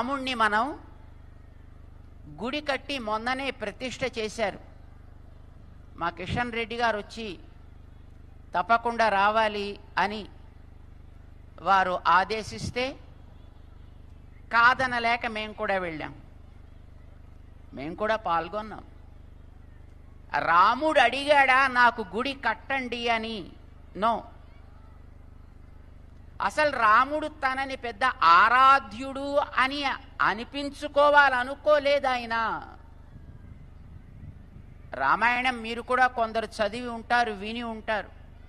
రాముణ్ణి మనం గుడి కట్టి మొన్ననే ప్రతిష్ఠ చేశారు మా కిషన్ రెడ్డి గారు వచ్చి తప్పకుండా రావాలి అని వారు ఆదేశిస్తే కాదనలేక మేము కూడా వెళ్ళాం మేము కూడా పాల్గొన్నాం రాముడు అడిగాడా నాకు గుడి కట్టండి అని నో అసలు రాముడు తనని పెద్ద ఆరాధ్యుడు అని అనిపించుకోవాలనుకోలేదు ఆయన రామాయణం మీరు కూడా కొందరు చదివి ఉంటారు విని ఉంటారు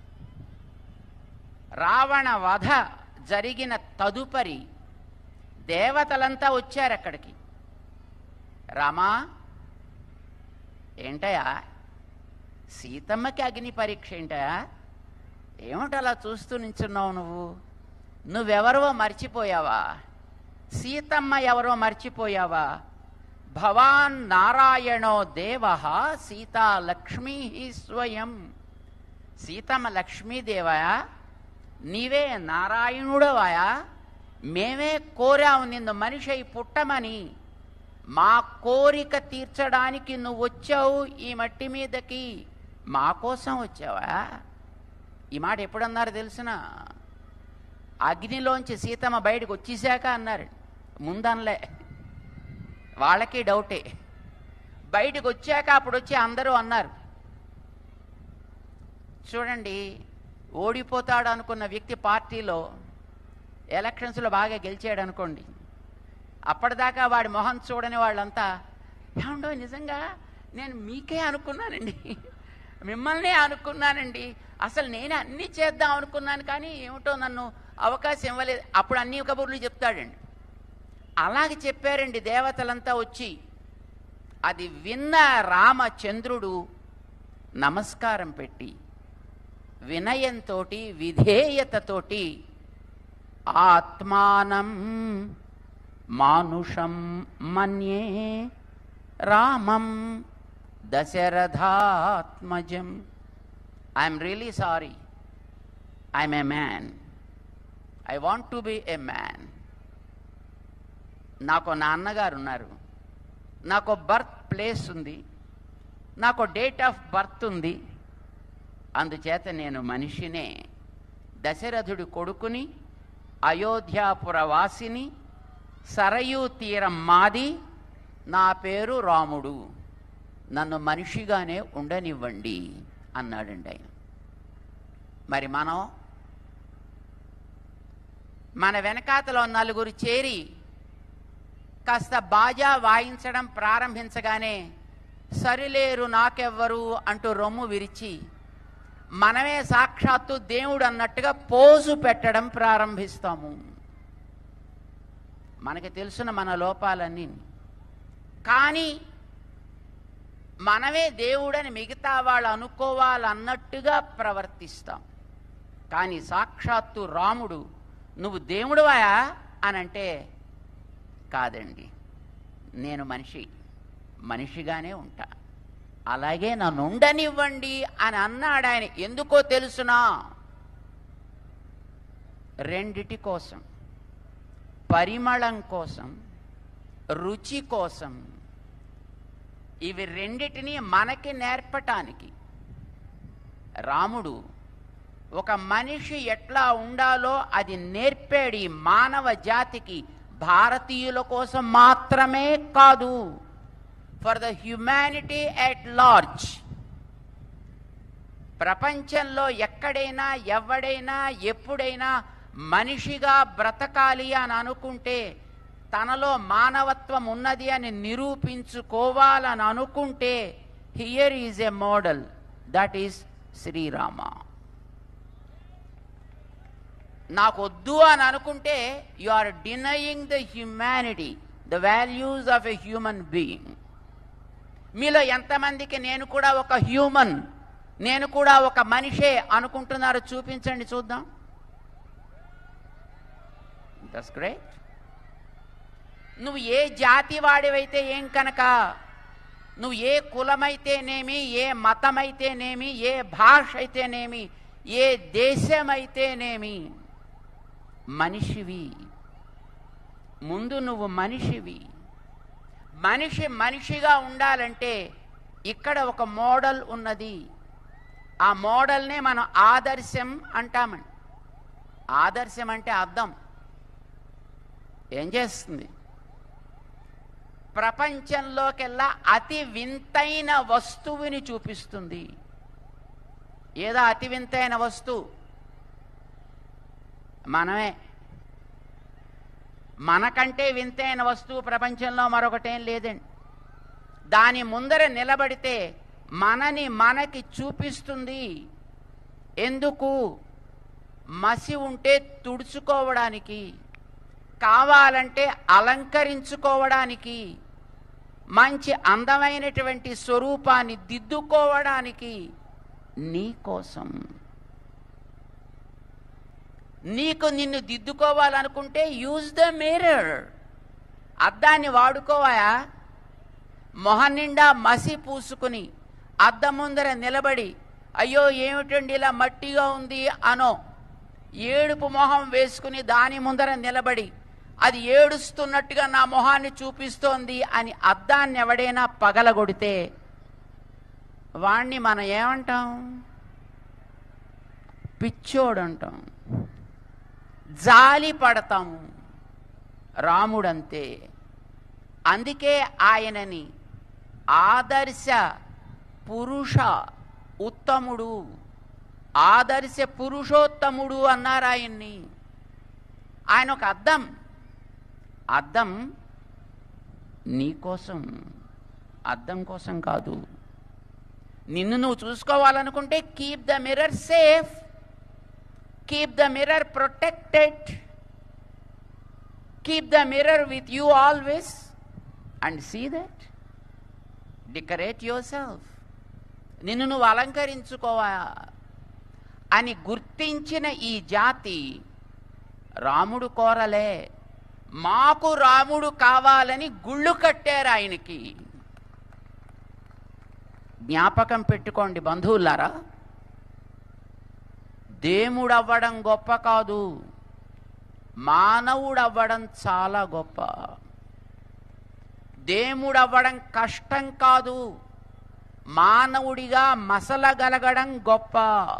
రావణ వధ జరిగిన తదుపరి దేవతలంతా వచ్చారు అక్కడికి రామా ఏంటయా సీతమ్మకి అగ్ని పరీక్ష ఏంటయా ఏమిటి అలా చూస్తూ నించున్నావు నువ్వు నువ్వెవరో మర్చిపోయావా సీతమ్మ ఎవరో మర్చిపోయావా భవాన్ నారాయణో దేవ సీతా లక్ష్మీ స్వయం సీతమ్మ లక్ష్మీదేవయా నీవే నారాయణుడవాయా మేమే కోరావు నిన్ను మనిషి అయి పుట్టమని మా కోరిక తీర్చడానికి నువ్వు వచ్చావు ఈ మట్టి మీదకి మా కోసం వచ్చావా ఈ మాట ఎప్పుడన్నారు తెలిసిన అగ్నిలోంచి సీతమ్మ బయటకు వచ్చేసాక అన్నారు ముందనలే వాళ్ళకి డౌటే బయటకు వచ్చాక అప్పుడు వచ్చి అందరూ అన్నారు చూడండి ఓడిపోతాడు అనుకున్న వ్యక్తి పార్టీలో ఎలక్షన్స్లో బాగా గెలిచాడు అనుకోండి అప్పటిదాకా వాడి మొహం చూడని వాళ్ళంతా ఏమండో నిజంగా నేను మీకే అనుకున్నానండి మిమ్మల్నే అనుకున్నానండి అసలు నేను అన్నీ చేద్దాం అనుకున్నాను కానీ ఏమిటో నన్ను అవకాశం ఇవ్వలేదు అప్పుడు అన్ని కబుర్లు చెప్తాడండి అలాగే చెప్పారండి దేవతలంతా వచ్చి అది విన్న రామచంద్రుడు నమస్కారం పెట్టి వినయంతో విధేయతతోటి ఆత్మానం మానుషం మన్యే రామం దశరథాత్మజం I'm really sorry I'm a man I want to be a man నాకు నాన్నగారు ఉన్నారు నాకు బర్త్ ప్లేస్ ఉంది నాకు డేట్ ఆఫ్ బర్త్ ఉంది అందుచేత నేను మనిషినే దశరథుడి కొడుకుని అయోధ్యాపుర వాసిని సరయూ తీరం మాది నా పేరు రాముడు నన్ను మనిషిగానే ఉండనివ్వండి అన్నాడండి ఆయన మరి మనం మన వెనకాతలో నలుగురు చేరి కాస్త బాజా వాయించడం ప్రారంభించగానే సరిలేరు నాకెవ్వరు అంటూ రొమ్ము విరిచి మనమే సాక్షాత్తు దేవుడు అన్నట్టుగా పోజు పెట్టడం ప్రారంభిస్తాము మనకి తెలుసున్న మన లోపాలన్నీ కానీ మనమే దేవుడని మిగతా వాళ్ళు అనుకోవాలన్నట్టుగా ప్రవర్తిస్తాం కానీ సాక్షాత్తు రాముడు నువ్వు దేవుడువాయా అని అంటే కాదండి నేను మనిషి మనిషిగానే ఉంటా అలాగే నన్ను ఉండనివ్వండి అని అన్నాడు ఆయన ఎందుకో తెలుసునా రెండిటి కోసం పరిమళం కోసం రుచి కోసం ఇవి రెండిటిని మనకి నేర్పటానికి రాముడు ఒక మనిషి ఎట్లా ఉండాలో అది నేర్పాడు ఈ మానవ జాతికి భారతీయుల కోసం మాత్రమే కాదు for the humanity at large ప్రపంచంలో ఎక్కడైనా ఎవడైనా ఎప్పుడైనా మనిషిగా బ్రతకాలి అని అనుకుంటే తనలో మానవత్వం ఉన్నది అని నిరూపించుకోవాలని అనుకుంటే here is a model that is Srirama నాకు వద్దు అని అనుకుంటే you are denying the humanity the values of a human being మీలో ఎంతమందికి నేను కూడా ఒక హ్యూమన్ నేను కూడా ఒక మనిషే అనుకుంటున్నారో చూపించండి చూద్దాం దట్స్ గ్రేట్ నువ్వు ఏ జాతి వాడివైతే ఏం కనుక నువ్వు ఏ కులమైతేనేమి ఏ మతమైతేనేమి ఏ భాష అయితేనేమి ఏ దేశమైతేనేమి మనిషివి ముందు నువ్వు మనిషివి మనిషి మనిషిగా ఉండాలంటే ఇక్కడ ఒక మోడల్ ఉన్నది ఆ మోడల్నే మనం ఆదర్శం అంటామండి ఆదర్శం అంటే అర్థం ఏం చేస్తుంది ప్రపంచంలోకెల్లా అతి వింతైన వస్తువుని చూపిస్తుంది ఏదో అతి వింతైన వస్తువు మనమే మనకంటే వింతైన వస్తువు ప్రపంచంలో మరొకటేం లేదండి దాని ముందర నిలబడితే మనని మనకి చూపిస్తుంది ఎందుకు మసి ఉంటే తుడుచుకోవడానికి కావాలంటే అలంకరించుకోవడానికి మంచి అందమైనటువంటి స్వరూపాన్ని దిద్దుకోవడానికి నీ కోసం నీకు నిన్ను దిద్దుకోవాలనుకుంటే యూజ్ ద మిర్రర్ అద్దాన్ని వాడుకోవాయా మొహం నిండా మసి పూసుకుని అద్దం ముందర నిలబడి అయ్యో ఏమిటండి ఇలా మట్టిగా ఉంది అనో ఏడుపు మొహం వేసుకుని దాని ముందర నిలబడి అది ఏడుస్తున్నట్టుగా నా మొహాన్ని చూపిస్తోంది అని అద్దాన్ని ఎవడైనా పగలగొడితే వాణ్ణి మనం ఏమంటాం పిచ్చోడు అంటాం జాలి పడతాము రాముడంతే అందుకే ఆయనని ఆదర్శ పురుష ఉత్తముడు ఆదర్శ పురుషోత్తముడు అన్నారు ఆయన్ని ఆయన ఒక అద్దం అద్దం నీకోసం అద్దం కోసం కాదు నిన్ను నువ్వు చూసుకోవాలనుకుంటే keep the mirror safe keep the mirror protected keep the mirror with you always and see that decorate yourself నిన్ను నువ్వు అలంకరించుకోవా అని గుర్తించిన ఈ జాతి రాముడు కోరలే మాకు రాముడు కావాలని గుళ్ళు కట్టారు ఆయనకి జ్ఞాపకం పెట్టుకోండి బంధువులారా దేవుడవ్వడం గొప్ప కాదు మానవుడవ్వడం చాలా గొప్ప దేవుడవ్వడం కష్టం కాదు మానవుడిగా మసలగలగడం గొప్ప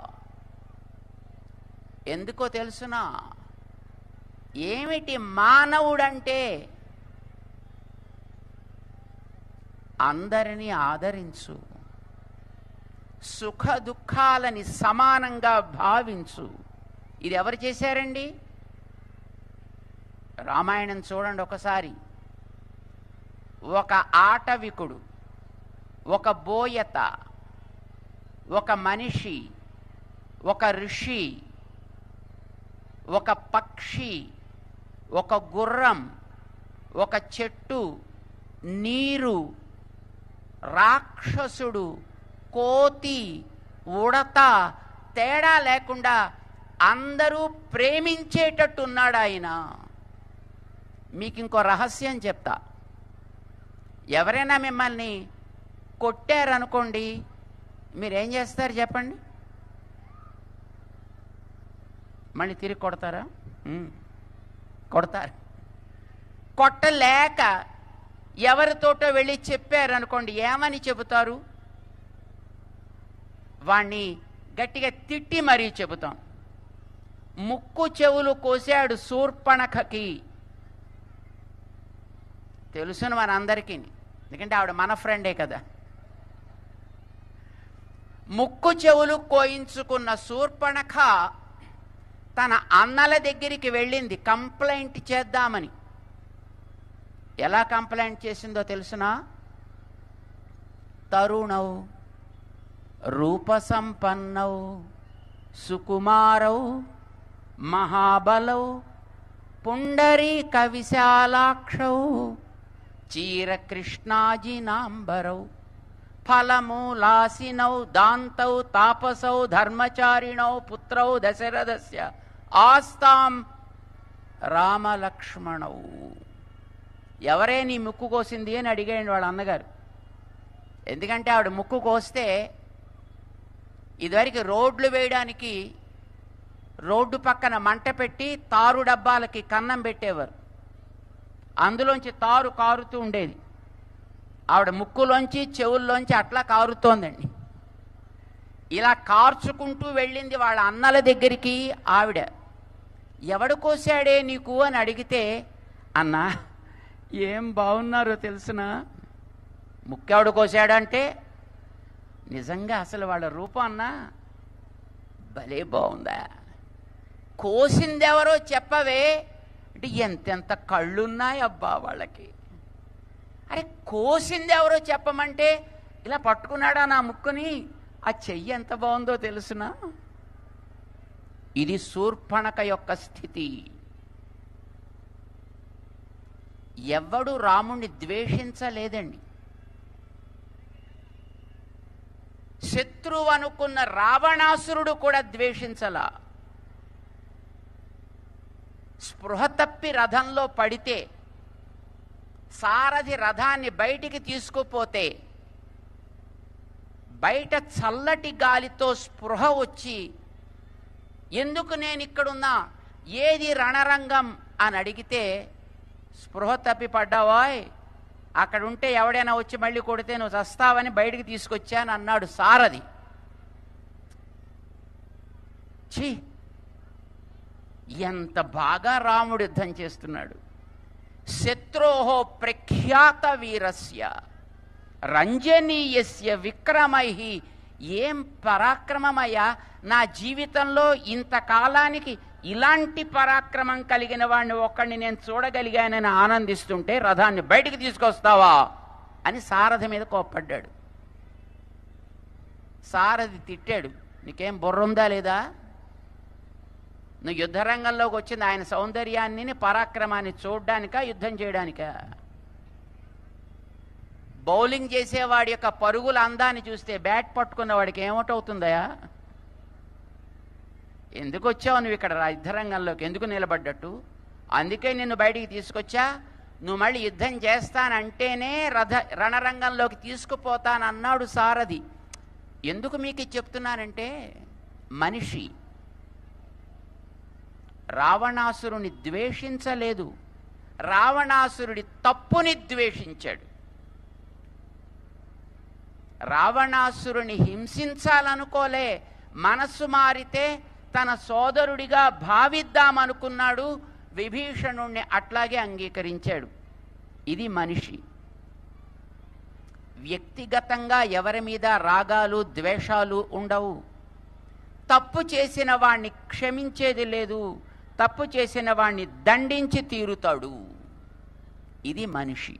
ఎందుకో తెలుసునా ఏమిటి మానవుడంటే అందరినీ ఆదరించు సుఖ దుఃఖాలని సమానంగా భావించు ఇది ఎవరు చేశారండి రామాయణం చూడండి ఒకసారి ఒక ఆటవికుడు ఒక బోయత ఒక మనిషి ఒక ఋషి ఒక పక్షి ఒక గుర్రం ఒక చెట్టు నీరు రాక్షసుడు కోతి ఉడత తేడా లేకుండా అందరూ ప్రేమించేటట్టున్నాడు ఆయన మీకు ఇంకో రహస్యం చెప్తా ఎవరైనా మిమ్మల్ని కొట్టారనుకోండి మీరేం చేస్తారు చెప్పండి మళ్ళీ తిరిగి కొడతారా ఉమ్, కొడతారు కొట్టలేక ఎవరితోటో వెళ్ళి చెప్పారనుకోండి ఏమని చెబుతారు వాణ్ణి గట్టిగా తిట్టి మరీ చెబుతాం ముక్కు చెవులు కోసాడు శూర్పణఖకి తెలుసును మనందరికీ ఎందుకంటే ఆవిడ మన ఫ్రెండే కదా ముక్కు చెవులు కోయించుకున్న శూర్పణఖ తన అన్నల దగ్గరికి వెళ్ళింది కంప్లైంట్ చేద్దామని ఎలా కంప్లైంట్ చేసిందో తెలుసునా తరుణౌ రూపసంపన్నౌ సుకుమారౌ మహాబలౌ పుండరీక విశాలాక్షౌ చీరకృష్ణాజినాంబరౌ ఫలమూలాసినౌ దాంతౌ తాపసౌ ధర్మచారిణౌ పుత్రౌ దశరథస్య ఆస్తాం రామలక్ష్మణౌ ఎవరే నీ ముక్కు కోసింది అని అడిగాడు వాళ్ళ అన్నగారు ఎందుకంటే ఆవిడ ముక్కు కోస్తే ఇదివరకు రోడ్లు వేయడానికి రోడ్డు పక్కన మంట పెట్టి తారు డబ్బాలకి కన్నం పెట్టేవారు అందులోంచి తారు కారుతూ ఉండేది ఆవిడ ముక్కులోంచి చెవుల్లోంచి అట్లా కారుతోందండి ఇలా కార్చుకుంటూ వెళ్ళింది వాళ్ళ అన్నల దగ్గరికి ఆవిడ ఎవడు కోసాడే నీకు అని అడిగితే అన్నా ఏం బాగున్నారో తెలుసునా ముక్కెవడు కోసాడంటే నిజంగా అసలు వాళ్ళ రూపం అన్నా భలే బాగుందా కోసిందెవరో చెప్పవే అంటే ఎంతెంత కళ్ళున్నాయి అబ్బా వాళ్ళకి అరే కోసిందెవరో చెప్పమంటే ఇలా పట్టుకున్నాడా నా ముక్కుని ఆ చెయ్యి ఎంత బాగుందో తెలుసునా ఇది శూర్పణక యొక్క స్థితి ఎవ్వడు రాముణ్ణి ద్వేషించలేదండి శత్రువు అనుకున్న రావణాసురుడు కూడా ద్వేషించలా స్పృహ తప్పి రథంలో పడితే సారథి రథాన్ని బయటికి తీసుకుపోతే బయట చల్లటి గాలితో స్పృహ వచ్చి ఎందుకు నేను ఇక్కడున్నా ఏది రణరంగం అని అడిగితే స్పృహ తప్పి పడ్డావాయ్ అక్కడ ఉంటే ఎవడైనా వచ్చి మళ్ళీ కొడితే నువ్వు చస్తావని బయటికి తీసుకొచ్చాను అన్నాడు సారథి ఛీ ఎంత బాగా రాముడు యుద్ధం చేస్తున్నాడు శత్రోహో ప్రఖ్యాత వీరస్య రంజనీయస్య విక్రమై ఏం పరాక్రమమయ్యా నా జీవితంలో ఇంతకాలానికి ఇలాంటి పరాక్రమం కలిగిన వాడిని ఒక్కడిని నేను చూడగలిగానని ఆనందిస్తుంటే రథాన్ని బయటికి తీసుకొస్తావా అని సారథి మీద కోప్పడ్డాడు సారథి తిట్టాడు నీకేం బుర్ర ఉందా లేదా నువ్వు యుద్ధరంగంలోకి వచ్చింది ఆయన సౌందర్యాన్ని పరాక్రమాన్ని చూడ్డానికా యుద్ధం చేయడానికా బౌలింగ్ చేసేవాడి యొక్క పరుగుల అందాన్ని చూస్తే బ్యాట్ పట్టుకున్న వాడికి ఏమిటవుతుందయా ఎందుకు వచ్చావు నువ్వు ఇక్కడ రా- యుద్ధరంగంలోకి ఎందుకు నిలబడ్డట్టు అందుకే నిన్ను బయటికి తీసుకొచ్చా నువ్వు మళ్ళీ యుద్ధం చేస్తానంటేనే రథ రణరంగంలోకి తీసుకుపోతానన్నాడు సారథి ఎందుకు మీకు ఇది చెప్తున్నానంటే మనిషి రావణాసురుని ద్వేషించలేదు రావణాసురుడి తప్పుని ద్వేషించాడు రావణాసురుని హింసించాలనుకోలే మనస్సు మారితే తన సోదరుడిగా భావిద్దామనుకున్నాడు విభీషణుణ్ణి అట్లాగే అంగీకరించాడు ఇది మనిషి వ్యక్తిగతంగా ఎవరి మీద రాగాలు ద్వేషాలు ఉండవు తప్పు చేసిన వాణ్ణి క్షమించేది లేదు తప్పు చేసిన వాణ్ణి దండించి తీరుతాడు ఇది మనిషి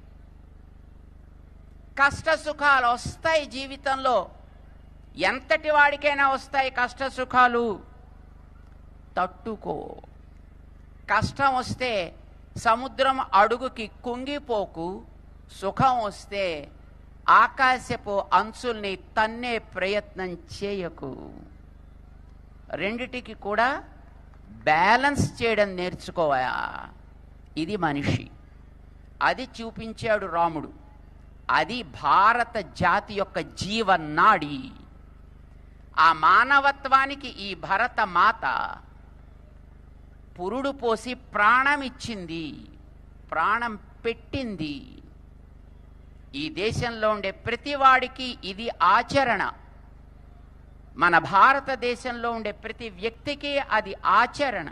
కష్ట సుఖాలు వస్తాయి జీవితంలో ఎంతటి వాడికైనా వస్తాయి కష్ట సుఖాలు తట్టుకో కష్టం వస్తే సముద్రం అడుగుకి కుంగిపోకు సుఖం వస్తే ఆకాశపు అంచుల్ని తన్నే ప్రయత్నం చేయకు రెండిటికి కూడా బ్యాలెన్స్ చేయడం నేర్చుకోవా ఇది మనిషి అది చూపించాడు రాముడు అది భారత జాతి యొక్క జీవనాడి ఆ మానవత్వానికి ఈ భరత మాత పురుడు పోసి ప్రాణం ఇచ్చింది ప్రాణం పెట్టింది ఈ దేశంలో ఉండే ప్రతివాడికి ఇది ఆచరణ మన భారతదేశంలో ఉండే ప్రతి వ్యక్తికి అది ఆచరణ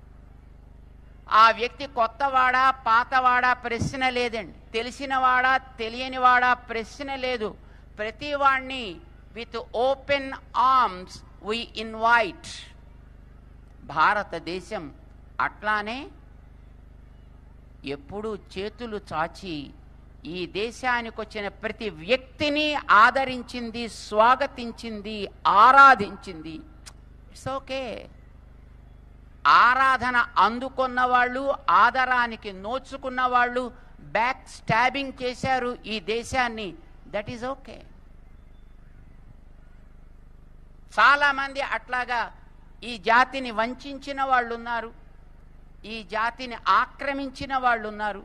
ఆ వ్యక్తి కొత్తవాడా పాతవాడా ప్రశ్న లేదండి తెలిసినవాడా తెలియనివాడా ప్రశ్న లేదు ప్రతి వాణ్ణి with open arms we invite Bharatadesam అట్లానే ఎప్పుడూ చేతులు చాచి ఈ దేశానికి వచ్చిన ప్రతి వ్యక్తిని ఆదరించింది స్వాగతించింది ఆరాధించింది ఇట్స్ ఓకే ఆరాధన అందుకున్న వాళ్ళు ఆదరానికి నోచుకున్న వాళ్ళు బ్యాక్ స్టాబింగ్ చేశారు ఈ దేశాన్ని దట్ ఈజ్ ఓకే చాలామంది అట్లాగా ఈ జాతిని వంచిన వాళ్ళు ఉన్నారు ఈ జాతిని ఆక్రమించిన వాళ్ళు ఉన్నారు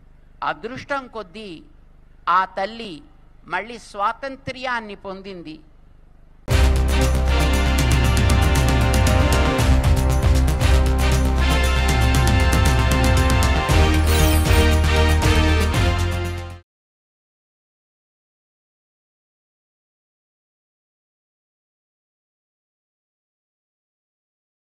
అదృష్టం కొద్దీ ఆ తల్లి మళ్ళీ స్వాతంత్ర్యాన్ని పొందింది